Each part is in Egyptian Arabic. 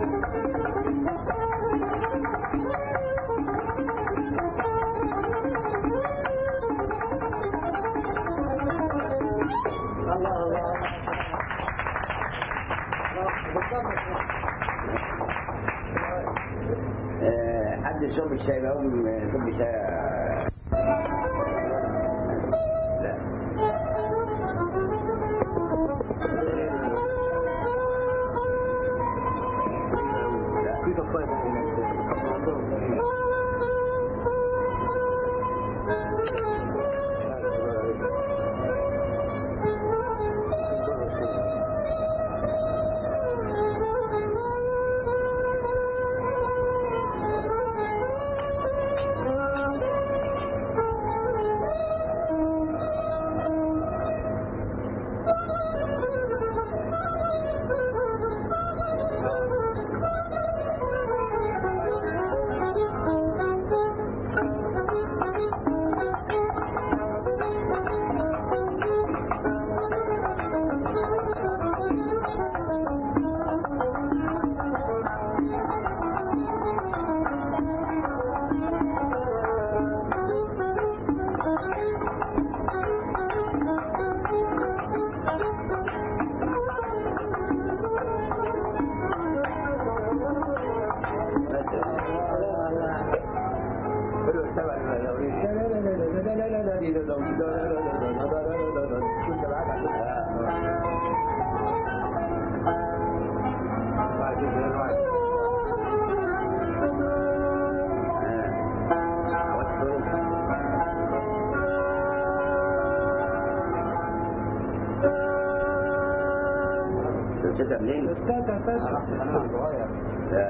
الله الله آه، حد يشرب الشاي بقى أقوم يشرب الشاي لا في كفايه شفتها منين؟ لا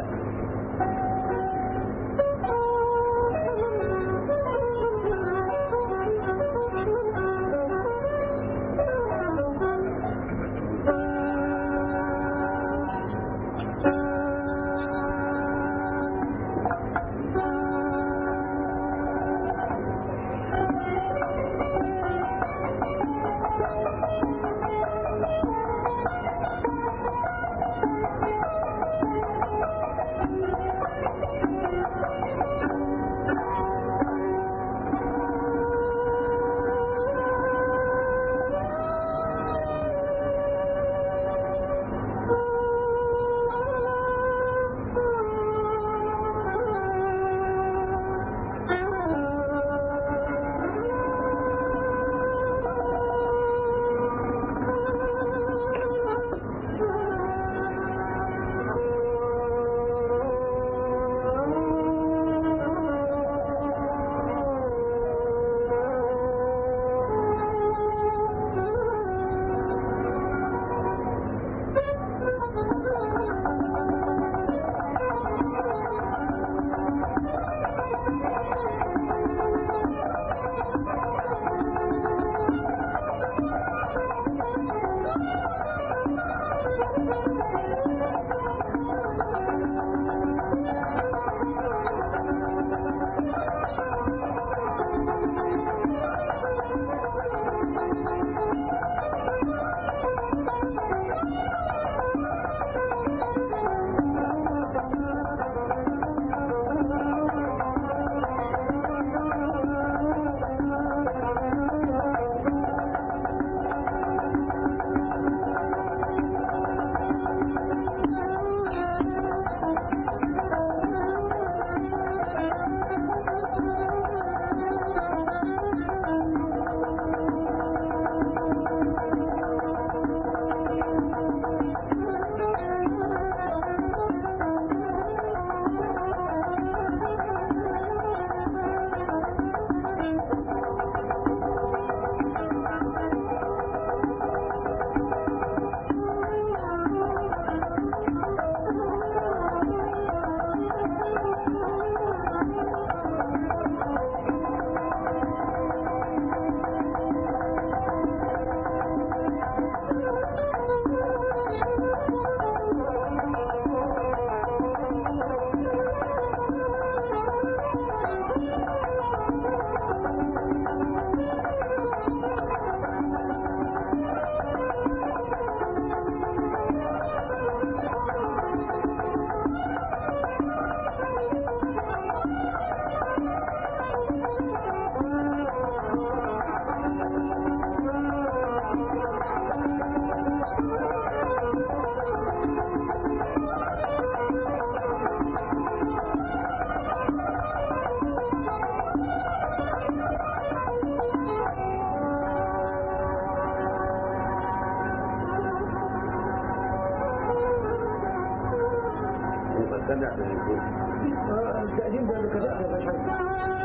تبدأ بالنزول التقديم ده بكذا ما فيهاش حاجة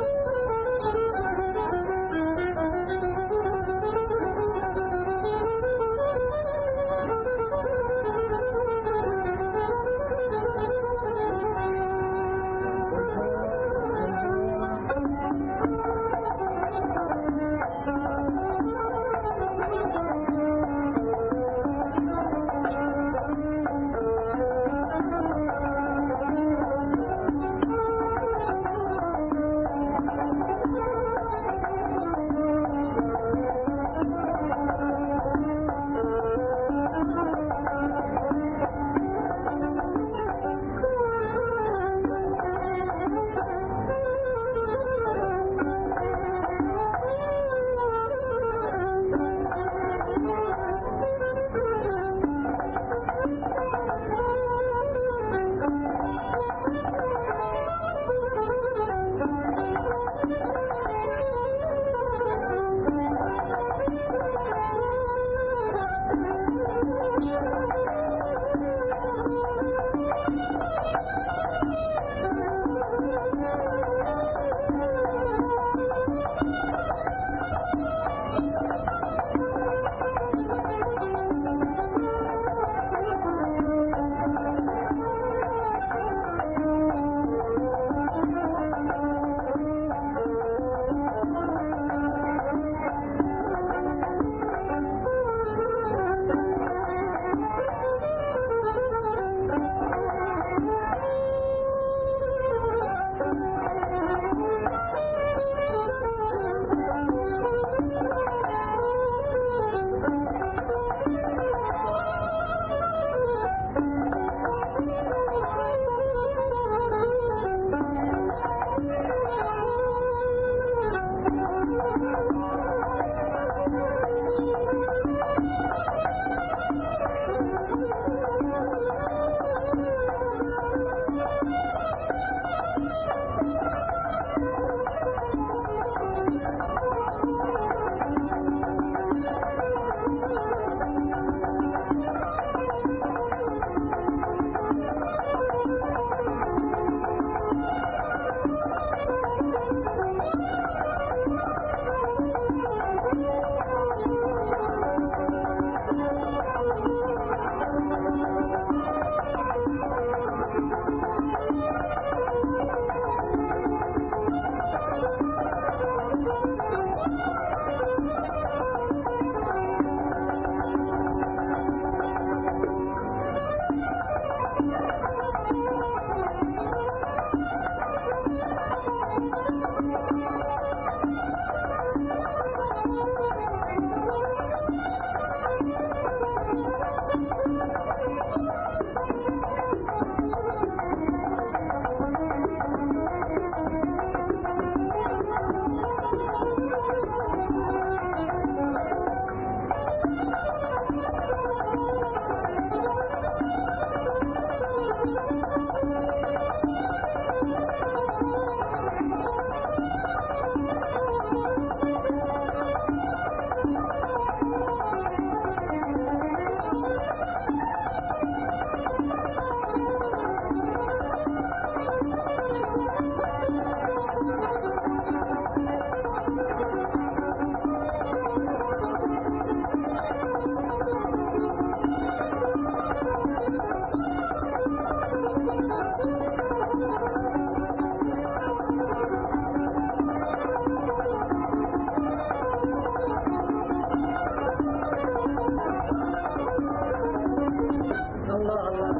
الله الله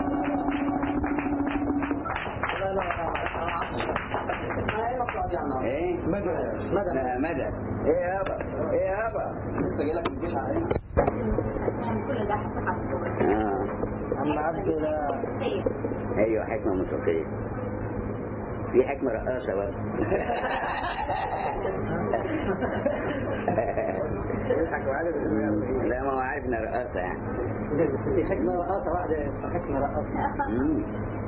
لا لا ايه مدى مدى لا مدى ايه يابا ايه يابا لسه جاي لك الجيش عليك كل ده حسب اه عم عبد ده ايوه حكمه موسيقيه في حكمه رقاصه برضه يضحك وعارف لا ما هو عارف انها رقاصه يعني في حكمة رقاصة واحدة حكمة رقاصة مم.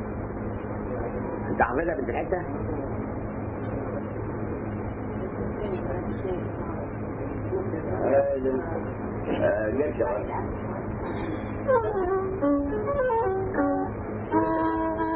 انت حافظها بنت الحته؟ آه، جيب شغل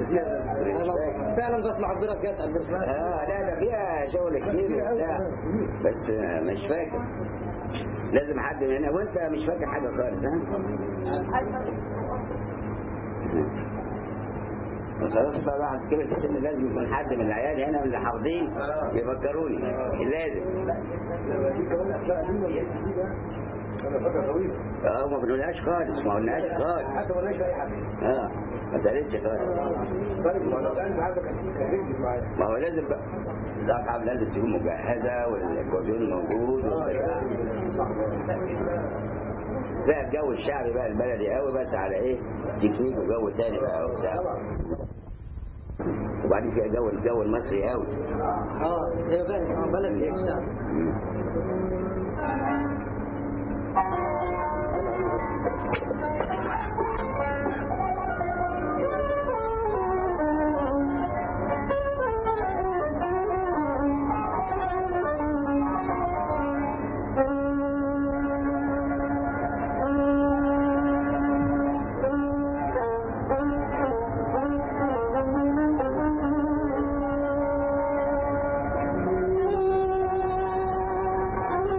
مش فاكر. فعلا بسمع البركات على البركات اه لا ده فيها شغل كتير وبتاع بس آه، مش فاكر لازم حد من هنا وانت مش فاكر حاجه خالص ها خلاص بقى واحد كبر في السن لازم يكون حد من العيال هنا من اللي حافظين يفكروني لازم انا فتره طويله اه ما بنقولهاش خالص ما قلناش خالص حتى ما لقيتش اي حاجه اه ما اتقالتش خالص طيب ما لو كان عندك كان رجل معايا ما هو لازم بقى الأصحاب لازم تكون مجهزة والكوزون موجود وبتاع. بقى الجو الشعبي بقى البلدي قوي بس على ايه تكنيك وجو تاني بقى وبتاع وبعدين فيها جو الجو المصري قوي اه ايوه فاهم اه بلد هيك شعب Thank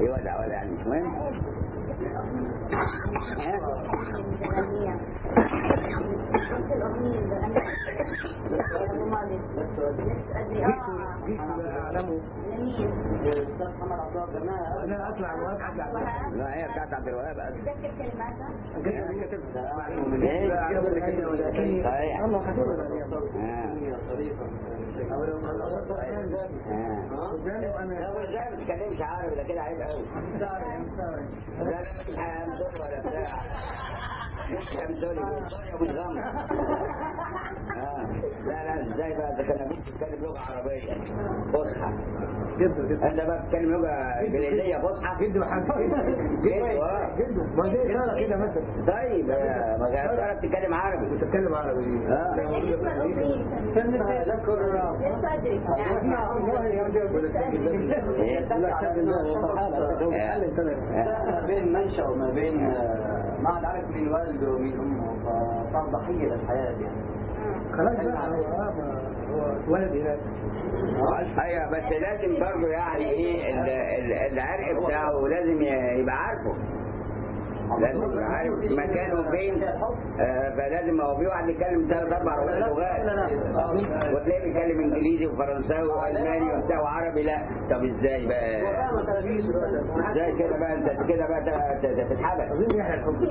يودع ولا يعني مش مهم الأغنية الأغنية أبو مالك أدري آه أعلمه لمين الأستاذ محمد عبد الله جمال انا اطلع الواد اطلع وهاب لا هي بتاعت عبد الوهاب أصلا. تذكر كلماتها إيه؟ صحيح الله حفظه آه. آه. أنا لو ازاي ما تتكلمش عربي ده كده عيب قوي ساري أنا ساري لا لا مش همسول ولا بتاع مش همسول مش غمر آه. لا لا ازاي بقى ده كان ابوك بيتكلم لغه عربيه فصحى جدا جدا انت بقى بتتكلم لغه انجليزيه فصحى جدا وحد جدا آه. جدا ما دي سارة كده مثلا طيب آه، ما كانت ساره بتتكلم عربي بتتكلم عربي اه اسمها الأغنية سنة أذكر لست أدري ما بين منشأ وما بين آه، ما عاد عارف مين والده ومين أمه فصار ضحية للحياة يعني خلاص بقى هو آه، ما- هو ولد هناك ايوه بس لازم برضه يعني ايه ال- ال- العرق بتاعه لازم ي- يبقى عارفه لازم يبقى عارف مكانه فين آه، فلازم هو في واحد بيتكلم ثلاث اربع لغات وتلاقيه بيتكلم انجليزي وفرنساوي والماني وبتاع وعربي لا طب ازاي بقى ازاي كده بقى انت كده بقى ت- ت- تتحبس اظن يحيى الحب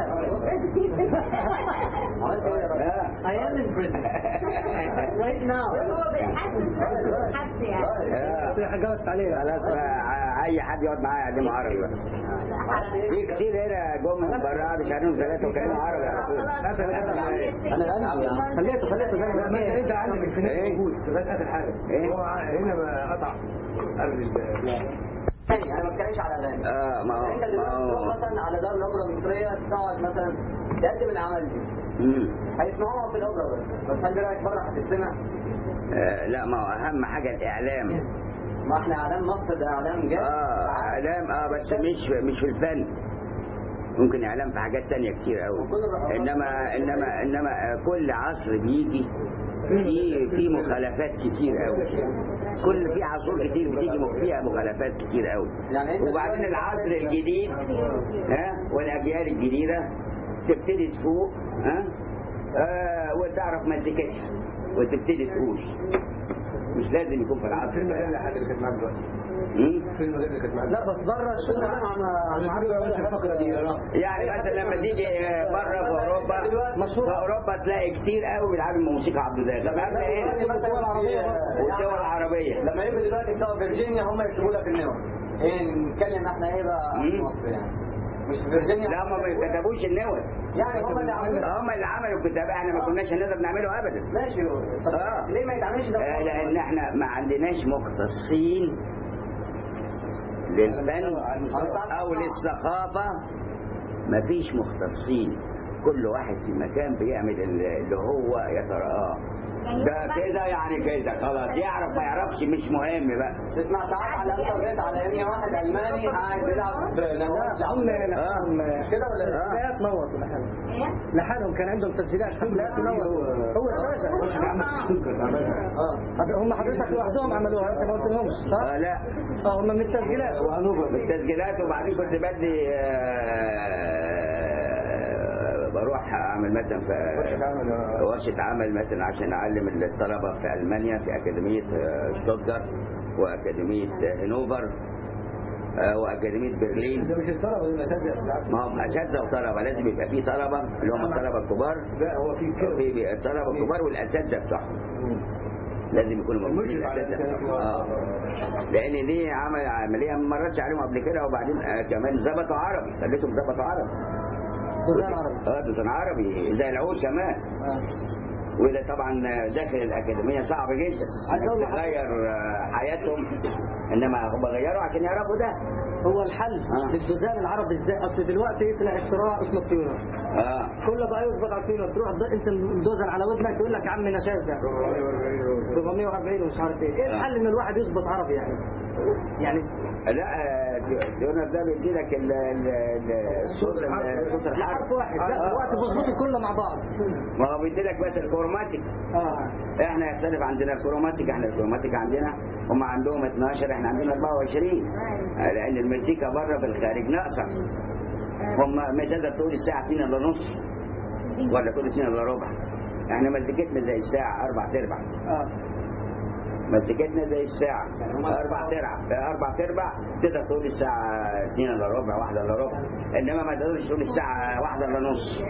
آه. I am in prison right now هو بالحس حس يعني آه. جاوزت عليه خلاص بقى، اي حد يقعد معايا يعلمه عربي بقى في كتير هنا جم من بره مش عارفين ثلاثه وكانوا عربي على طول أنا أنا خليته خليته زي ما ما انت عندك الفنان إيه؟ موجود لغايه اخر حاجه إيه؟ هو هنا ما قطع قبل ال- ثاني أنا ما بتكلمش على أغاني اه ما هو أنت ما دلوقتي تروح هو مثلا على دار الأوبرا المصرية تقعد مثلا تقدم الأعمال دي مم. هيسمعوها في الأوبرا بس بس هل رأيك بره هتتسمع؟ آه، لا ما هو اهم حاجه الاعلام ما احنا إعلام مصر ده إعلام جاد اه اعلام اه بس مش مش في الفن ممكن اعلام في حاجات تانية كتير قوي انما انما انما آه، كل عصر بيجي في في مخالفات كتير قوي كل في عصور كتير بتيجي مخ- فيها مخالفات كتير قوي يعني أنت وبعدين دلوقتي- العصر الجديد ها والاجيال الجديده تبتدي تفوق ها آه وتعرف مسكتها وتبتدي تقول مش لازم يكون في العصر فيلم ده. غير الحاجه اللي كانت معاك دلوقتي مم؟ فيلم غير اللي كانت معاك لا بس بره الشغل عن عن عن الفقره دي يعني مثلا لما تيجي بره في اوروبا في اوروبا تلاقي كتير قوي بيلعبوا موسيقى عبد الرزاق طب عارف ايه الدول العربية والدول العربيه لما يبقى دلوقتي بتوع فيرجينيا هم يكتبوا لك النوع ايه نتكلم احنا ايه بقى عن مم. مصر يعني مش فيرجينيا لا هم ما كتبوش النول يعني هم اللي عملوا هم اللي عملوا الكتاب احنا ما كناش هنقدر نعمله ابدا ماشي طب آه. ليه ما يتعملش ده آه، لان احنا ما عندناش مختصين للفن او للثقافه ما فيش مختصين كل واحد في مكان بيعمل اللي هو يتراه ده كده يعني كده خلاص يعرف ما يعرفش مش مهم بقى تسمع ساعات على انت وجيت على ان واحد الماني قاعد بيلعب نهوات هم لحالهم مش كده ولا لا؟ لا تنوط لحالهم ايه لحالهم كان عندهم تسجيلات لا تنوط هو اساسا مش اه هم حضرتك لوحدهم عملوها انت ما قلت لهمش صح؟ آه لا اه هم من التسجيلات بالتسجيلات وبعدين كنت بدي آه، بروح اعمل مثلا في ورشة عمل مثلا عشان أعلم الطلبة في ألمانيا في أكاديمية آه، شتوتجارت وأكاديمية آه، هنوفر آه، وأكاديمية برلين ده مش الطلبه دول اساتذه ما هم أساتذة وطلبة لازم يبقى في طلبة اللي هم الطلبة الكبار لا هو في كده في الطلبة الكبار والأساتذة بتوعهم لازم يكونوا موجودين المشرف على الأساتذة الإنسان. اه لأن دي عمل عملية ما مرتش عليهم قبل كده وبعدين آه، كمان ظبطوا عربي خليتهم ظبطوا عربي دوزان عربي اه دوزان عربي زي العود كمان وده طبعا داخل الأكاديمية صعب جدا انك تغير آه، حياتهم إنما هم غيروا عشان يعرفوا ده هو الحل آه. للدوزان العربي ازاي اصل دلوقتي يطلع اختراع اسمه التيونر اه كله بقى يظبط على التيونر تروح د- انت الدوزن على ودنك يقول لك يا عم نشاز ده 440 ومش عارف ايه ايه آه. الحل ان الواحد يظبط عربي يعني يعني لا آه، التيونر ده بيدي لك ال- ال- ال- الصوت الصوت الحرف حرف واحد لا وقت بظبط كله مع بعض ما هو بيدي لك بس الكروماتيك اه احنا يختلف عندنا الكروماتيك احنا الكروماتيك عندنا هم عندهم 12 احنا عندنا 24 آه، لان المزيكا بره في الخارج ناقصه هم ما تقدر تقول الساعه 2 الا نص ولا كل 2 الا ربع احنا مزيكتنا زي الساعه اربع ارباع اه مزيكتنا زي الساعه اربع تربع اربع ارباع تقدر تقول الساعه 2 الا ربع واحده الا ربع انما ما تقدرش تقول الساعه واحده الا نص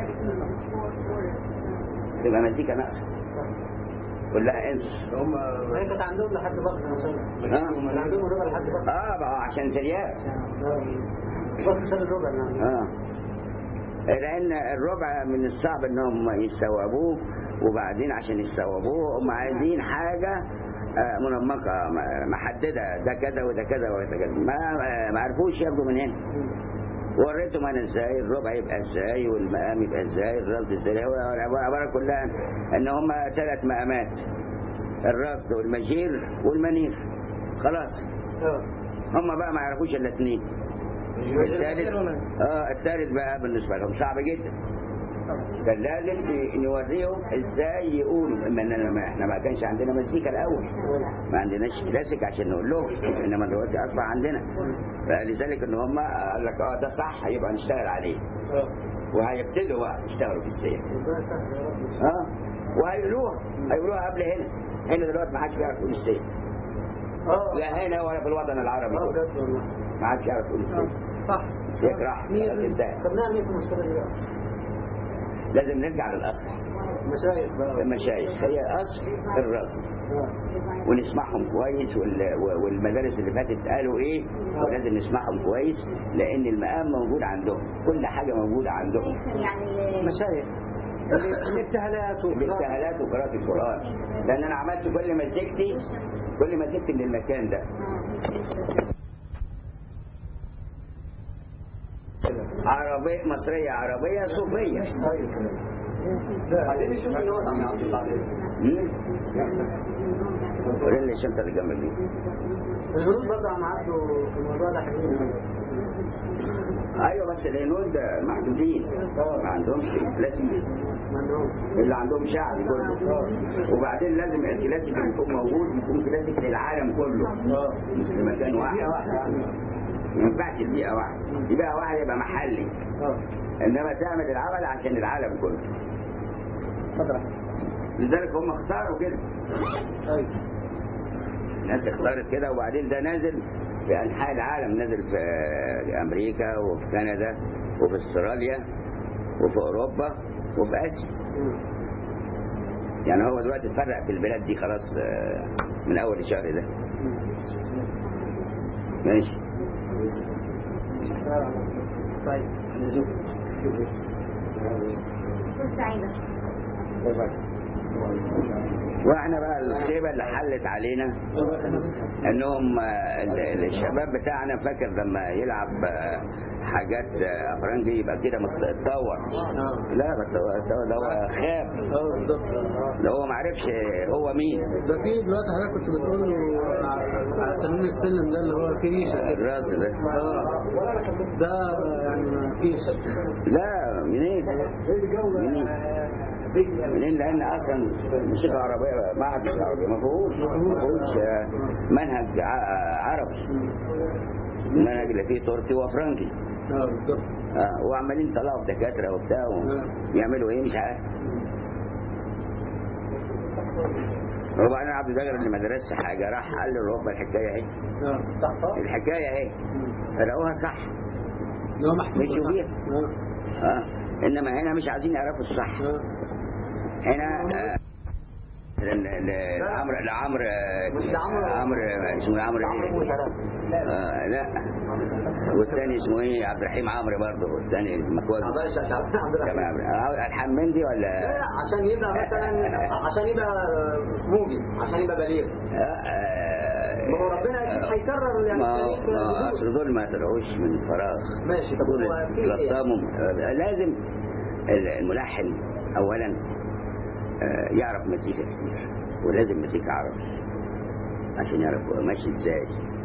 تبقى مزيكا ناقصه كلها انس هم هي كانت عندهم لحد بكره مثلا اه كان عندهم ربع لحد بكره اه بقى عشان سريان بكره سنه الربع نعم اه لان الربع من الصعب انهم يستوعبوه وبعدين عشان يستوعبوه هم عايزين حاجه آه، منمقه م- محدده ده كذا وده كذا وده كذا ما ما عرفوش ياخدوا من هنا وريتهم انا ازاي الربع يبقى ازاي والمقام يبقى ازاي الرصد ازاي هو العباره كلها ان هم ثلاث مقامات الرصد والمجير والمنير خلاص اه هم بقى ما يعرفوش الا اثنين الثالث اه الثالث بقى بالنسبه لهم صعب جدا كان لازم نوريهم ازاي يقولوا اما اننا ما احنا ما كانش عندنا مزيكا الاول ما عندناش كلاسيك عشان نقول لهم انما دلوقتي اصبح عندنا فلذلك ان هم قال لك اه ده صح يبقى نشتغل عليه وهيبتدوا بقى يشتغلوا في السير اه وهيقولوها هيقولوها قبل هنا هنا دلوقتي ما حدش بيعرف يقول السير اه لا هنا ولا في الوطن العربي اه كله بجد والله ما حدش يعرف يقول السير صح السير راح خلاص انتهى طب نعمل ايه في المشكله دي بقى؟ لازم نرجع للاصل مشايخ بقى المشايخ هي اصل الرصد آه. ونسمعهم كويس وال- والمدارس اللي فاتت قالوا ايه ولازم نسمعهم كويس لان المقام موجود عندهم كل حاجه موجوده عندهم يعني مشايخ الابتهالات والقراءة. الابتهالات وقراءه القران لان انا عملت كل مزيكتي كل مزيكتي للمكان ده عربية مصرية عربية صوفية بعدين نشوف النوع عم يعطي بعدين مم؟ وريني لي الشنطة اللي جنب دي الهنود برضه عم عدوا في الموضوع ده حلوين ايوه بس الهنود محدودين ما عندهمش كلاسيك ما عندهمش اللي عندهم شعبي كله وبعدين لازم الكلاسيك اللي يكون موجود يكون كلاسيك للعالم كله مش في مكان واحد ما ينفعش البيئة واحدة البيئة واحدة يبقى محلي اه انما تعمل العمل عشان العالم كله اتفضل لذلك هم اختاروا كده ايوه الناس اختارت كده وبعدين ده نازل في انحاء العالم نازل في امريكا وفي كندا وفي استراليا وفي اوروبا وفي اسيا يعني هو دلوقتي اتفرق في البلاد دي خلاص آه، من اول الشهر ده ماشي طيب سعيدة واحنا بقى الخيبه اللي حلت علينا انهم آه، ال- الشباب بتاعنا فاكر لما يلعب آه، حاجات آه، افرنجي يبقى كده متطور لا بس هو هو- ده هو خاب اه بالظبط ده هو ما عرفش هو مين ده في دلوقتي حضرتك كنت بتقول له على على تنويم السلم ده اللي هو فيه ريشه كده الراس ده اه ده يعني ما فيش لا منين منين منين لان اصلا الموسيقى العربيه ما عادش عربيه ما فيهوش ما فيهوش آه، منهج ع- عربي المنهج اللي فيه تركي وفرنكي اه بالظبط اه وعمالين طلعوا دكاتره وبتاع ويعملوا ايه مش عارف وبعدين عبد الجابر اللي ما درسش حاجه راح قال للرب الحكايه اهي اه صح الحكايه اهي فلقوها صح اللي هو محسوب مشوا صح. بيها. اه اه انما هنا مش عايزين يعرفوا الصح اه هنا آه، ل- ل- لعمرو لعمرو مش لعمرو. عمرو اسمه عمرو ايه؟ آه لا والثاني اسمه ايه عبد الرحيم عمرو برضه والثاني مكواجي عباش عبد الرحمن كمان عبد- آه، الحمندي ولا لا، عشان يبقى مثلا عشان يبقى موجي عشان يبقى بليغ آه، آه، ما هو ربنا أكيد هيكرر يعني ما التاريخ ما بدون. اصل دول ما طلعوش من فراغ ماشي طب دول هو في إيه؟ لطامهم آه، لازم الملحن اولا آه، يعرف مزيكا كتير ولازم مزيكا عربي عشان يعرف هو ماشي ازاي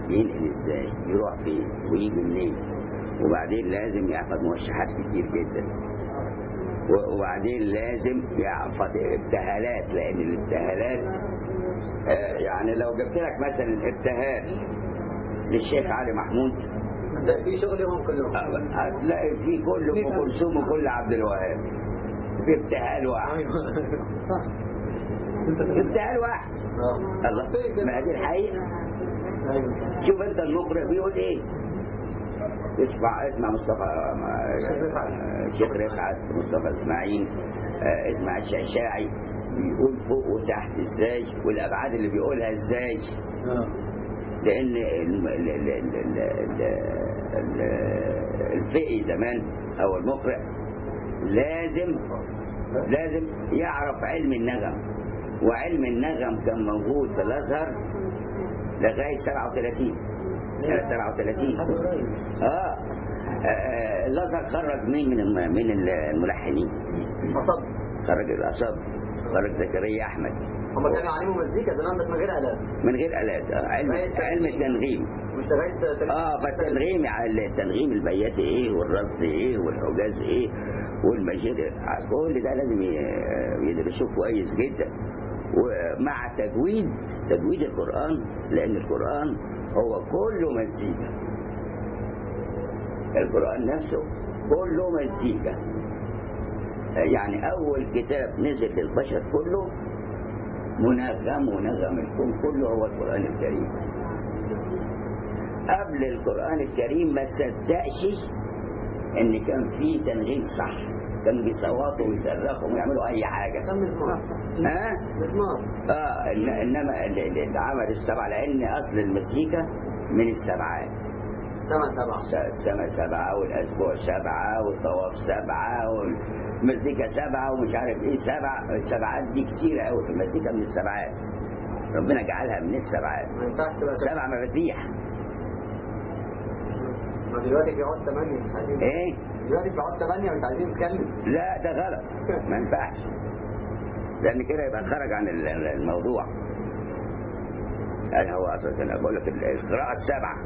ينقل ازاي يروح فين ويجي منين وبعدين لازم يحفظ موشحات كتير جدا و- وبعدين لازم يحفظ ابتهالات لان الابتهالات آه، يعني لو جبت لك مثلا ابتهال للشيخ علي محمود ده في شغلهم كلهم هتلاقي في كل ام كلثوم وكل عبد الوهاب في ابتهال واحد صح ابتهال واحد اه الله ما هذه الحقيقه ايوه شوف انت المقرئ بيقول ايه اسمع اسمع مصطفى آه، شيخ رفعت مصطفى اسماعيل آه، اسمع الشعشاعي بيقول فوق وتحت ازاي والابعاد اللي بيقولها ازاي اه لان الم- ال- ال- ال- ال- ال- ال- الفقي زمان او المقرئ لازم لازم يعرف علم النغم وعلم النغم كان موجود في الازهر لغايه 37 سنه 37 اه آه، الازهر خرج مين من الم- من الملحنين فصب خرج الاصاب خرج زكريا احمد هم كانوا يعلموا مزيكا زمان بس من غير آلات من غير الات آه، علم علم التنغيم مش لغايه اه فالتنغيم على التنغيم البياتي ايه والرصد ايه والحجاز ايه والمجيد كل ده لازم ي- يدرسوه كويس جدا ومع تجويد تجويد القرآن لأن القرآن هو كله مزيكا القرآن نفسه كله مزيكا يعني أول كتاب نزل للبشر كله منغم ونغم الكون كله هو القرآن الكريم قبل القرآن الكريم ما تصدقش ان كان في تنغيم صح كانوا بيصوتوا ويصرخوا ويعملوا اي حاجه كم مزمار ها مزمار اه إن- انما ال- ال- اللي عمل السبعه لان اصل المزيكا من السبعات سبعة سبعة س- السماء سبعه والاسبوع سبعه والطواف سبعه والمزيكا سبعه ومش عارف ايه سبعه السبعات دي كتيره قوي في المزيكا من السبعات ربنا جعلها من السبعات ما ينفعش تبقى سبعة سبع مفاتيح ما دلوقتي بيقعد ثمانية مش عايزين ايه دلوقتي بيقعد ثمانية مش عايزين نتكلم لا ده غلط ما ينفعش لان كده يبقى خرج عن ال- ال- الموضوع يعني هو اصلا انا بقول لك ال- القراءه السبعه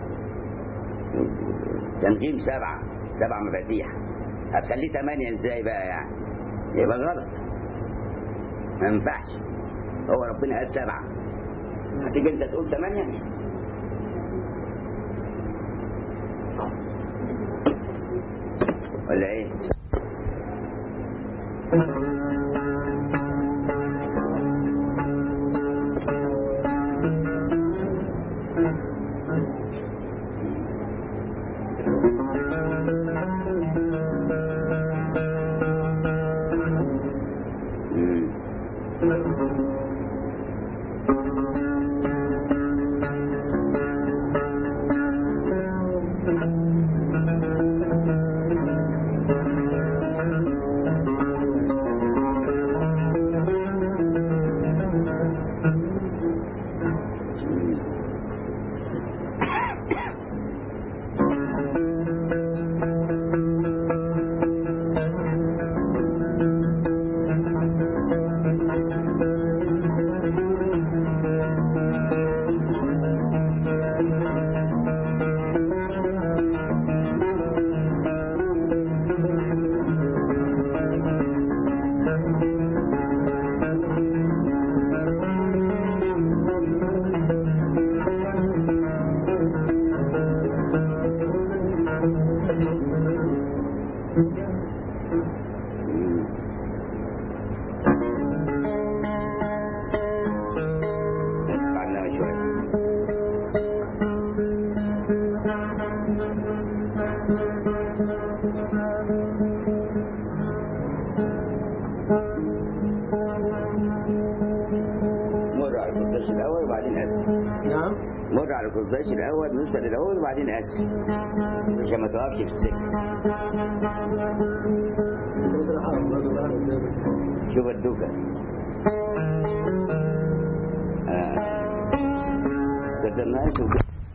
تنغيم سبعه سبع مفاتيح هتخليه ثمانيه ازاي بقى يعني يبقى غلط ما ينفعش هو ربنا قال سبعه هتيجي انت تقول ثمانيه ولا ايه؟ مم. ادفع لنا شوية مر على القداش الأول وبعدين أسف نعم مر على القداش الأول نوصل الأول وبعدين أسف عشان ما توقفش في السكة شوف الدوكة آه. قدمناها شوف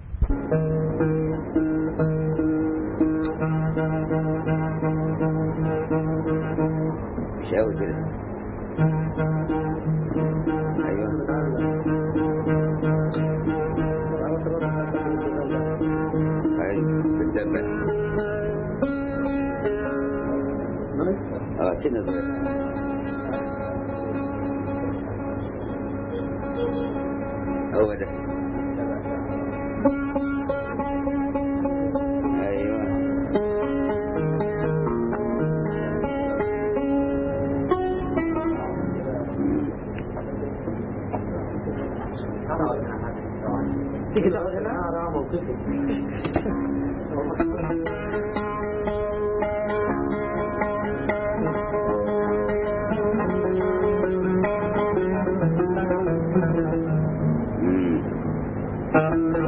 مش قوي كده ايوه اه سن صغير هو ده ايوه تيجي تاخد هنا اه موقفي مم.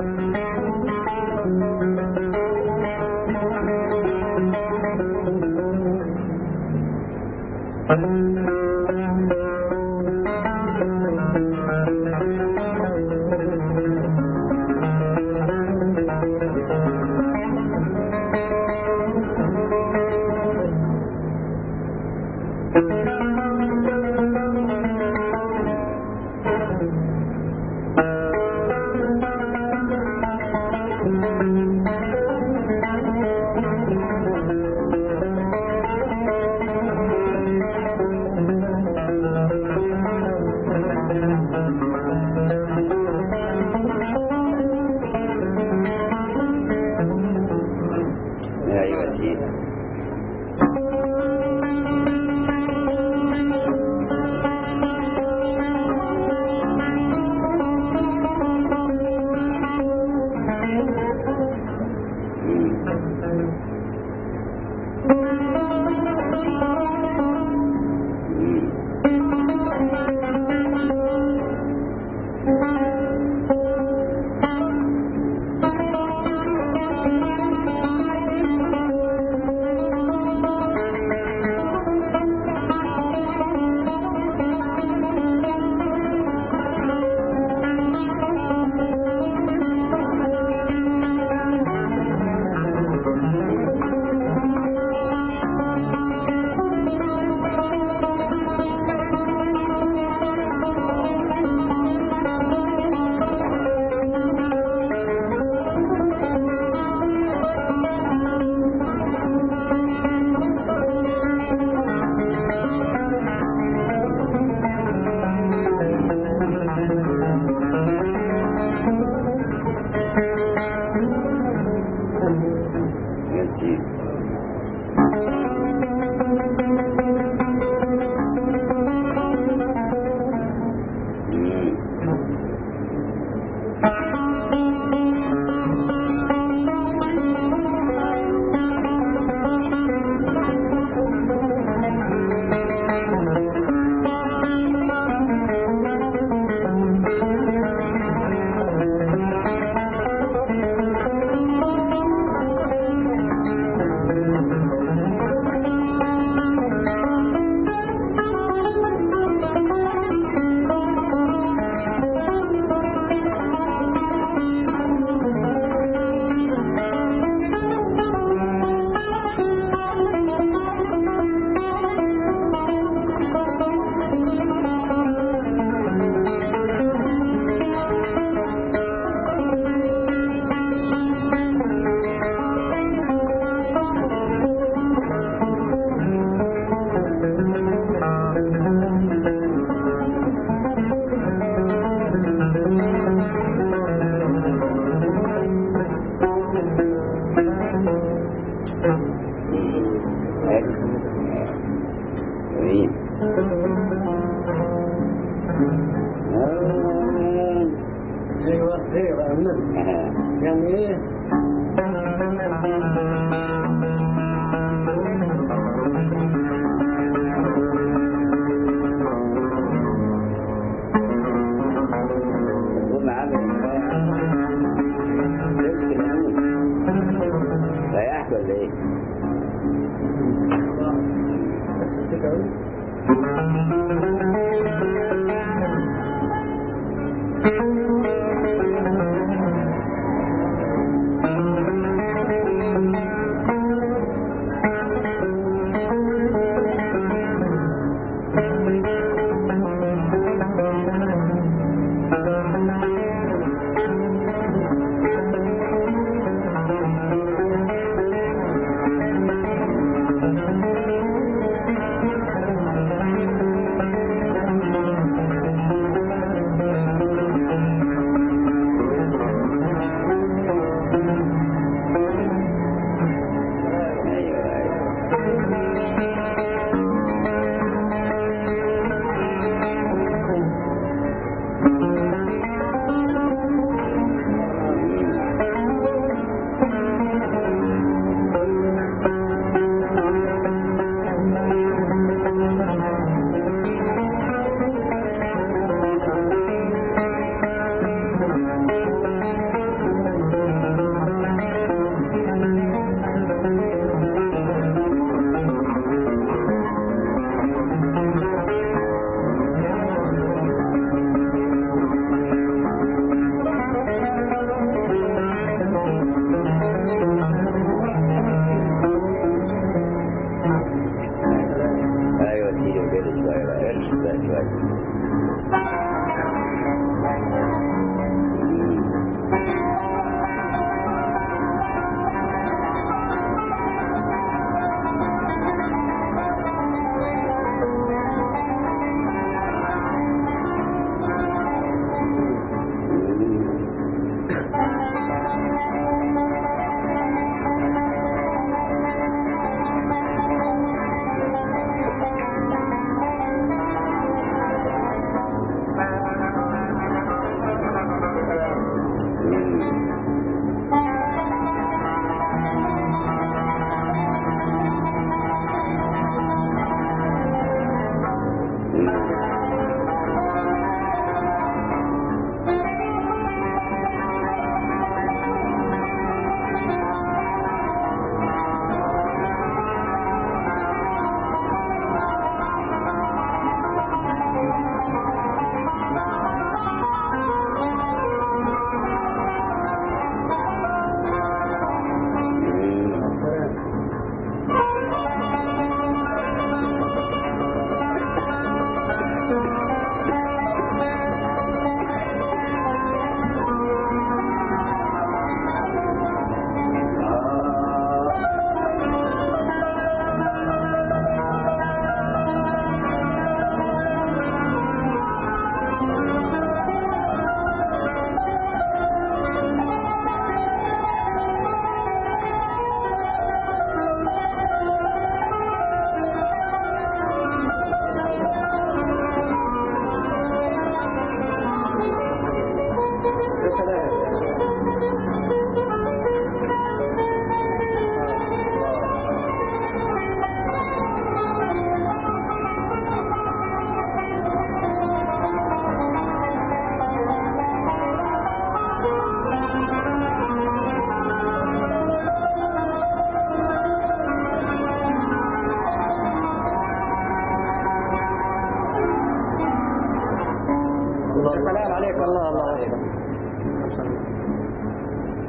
ايوه سيدي يا سيدي مم. جميل ايوه ايوه يا ولد. يعني ايه هم عامل لبس العمود ريحت ولا ايه؟ بس كده أهو.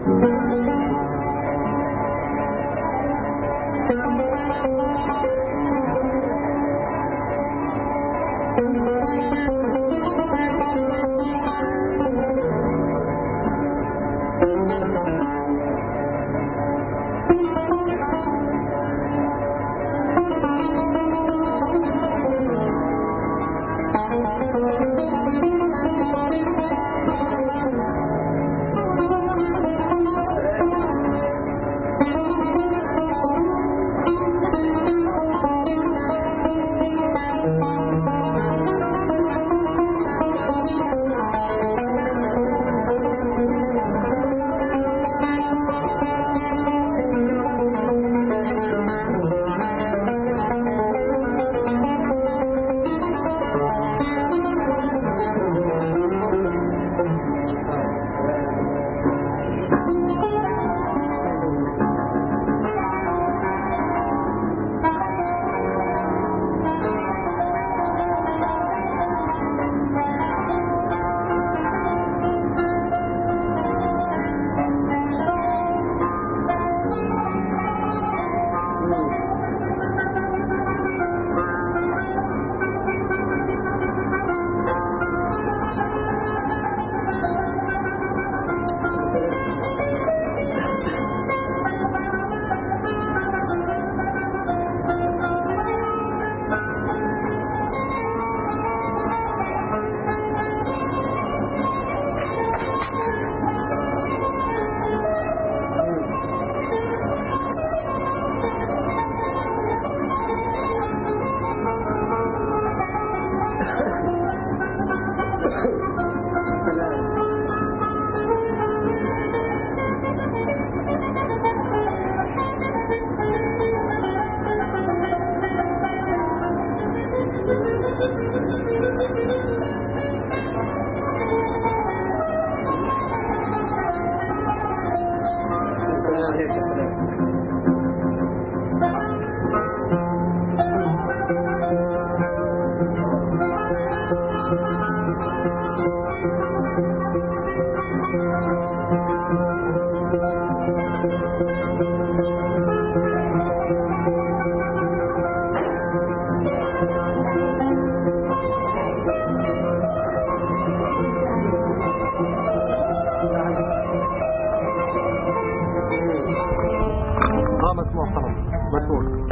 اه مسموع خلاص مسموع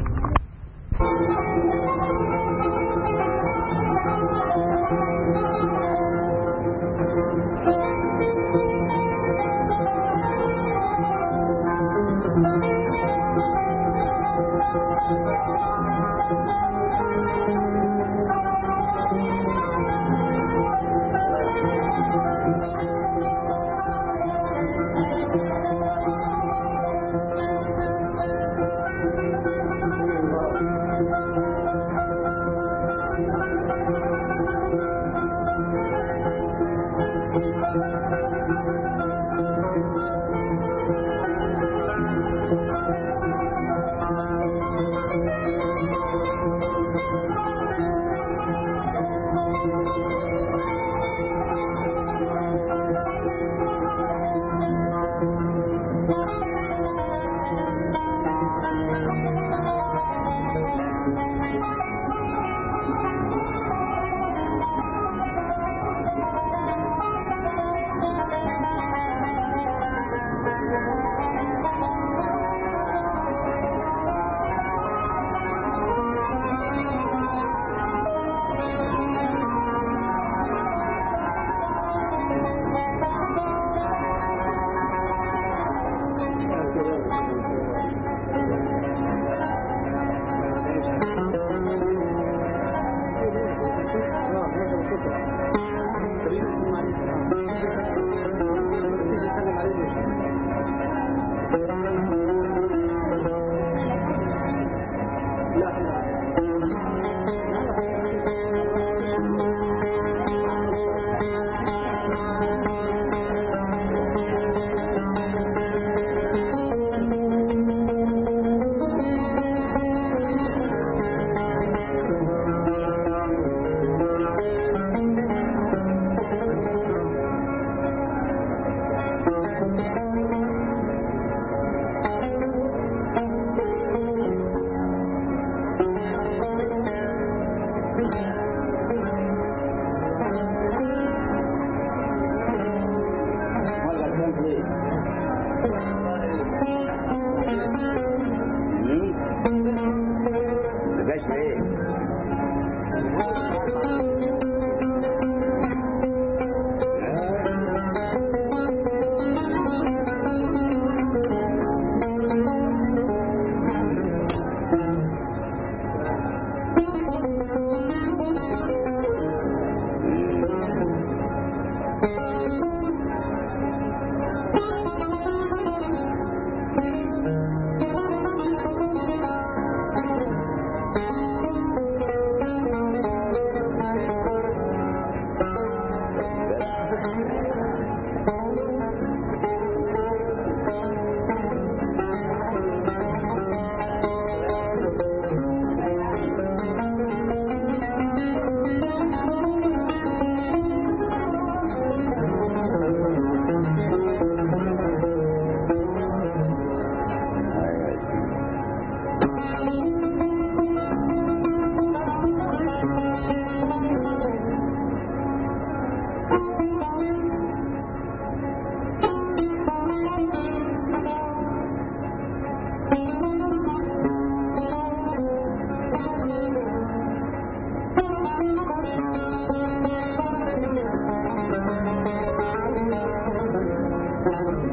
الحب